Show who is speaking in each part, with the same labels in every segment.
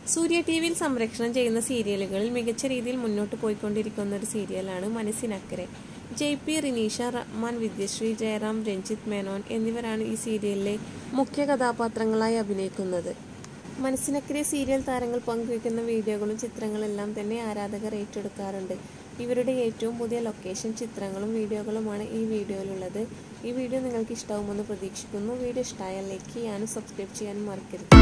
Speaker 1: സൂര്യ T വിയിൽ സംരക്ഷണം ചെയ്യുന്ന സീരിയലുകളിൽ മികച്ച രീതിയിൽ മുന്നോട്ട് പോയിക്കൊണ്ടിരിക്കുന്ന ഒരു സീരിയലാണ് മനസ്സിനക്കരെ ജെ പി റിനീഷ റഹ്മാൻ വിദ്യശ്രീ ജയറാം രഞ്ജിത്ത് മേനോൻ എന്നിവരാണ് ഈ സീരിയലിലെ മുഖ്യ കഥാപാത്രങ്ങളായി അഭിനയിക്കുന്നത് മനസ്സിനക്കരെ സീരിയൽ താരങ്ങൾ പങ്കുവയ്ക്കുന്ന വീഡിയോകളും ചിത്രങ്ങളെല്ലാം തന്നെ ആരാധകർ ഏറ്റെടുക്കാറുണ്ട് ഇവരുടെ ഏറ്റവും പുതിയ ലൊക്കേഷൻ ചിത്രങ്ങളും വീഡിയോകളുമാണ് ഈ വീഡിയോയിലുള്ളത് ഈ വീഡിയോ നിങ്ങൾക്ക് ഇഷ്ടമാകുമെന്ന് പ്രതീക്ഷിക്കുന്നു വീഡിയോ ഇഷ്ടമായാൽ ലൈക്ക് ചെയ്യാനും സബ്സ്ക്രൈബ് ചെയ്യാനും മറക്കരുത്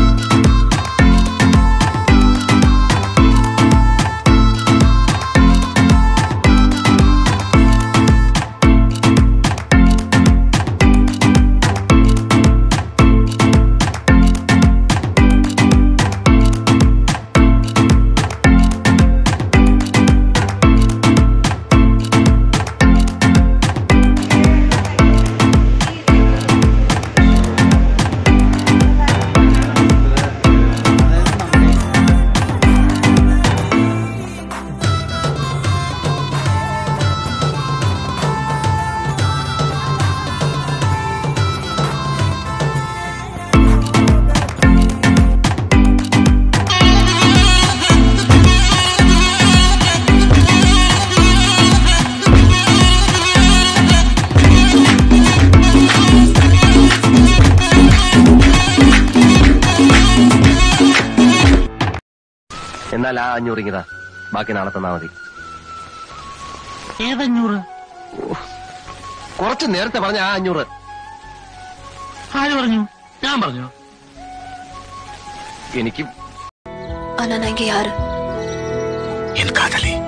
Speaker 2: എന്നാൽ ആ അഞ്ഞൂറ് ഇങ്ങതാ ബാക്കി നാളെ തന്നാ മതി
Speaker 3: ഏതഞ്ഞൂറ്
Speaker 2: കുറച്ച് നേരത്തെ പറഞ്ഞ ആ അഞ്ഞൂറ്
Speaker 3: ആര് പറഞ്ഞു ഞാൻ പറഞ്ഞു
Speaker 2: എനിക്ക്
Speaker 4: ஆனா நான் இங்க யாரு
Speaker 3: എൻ കാതലി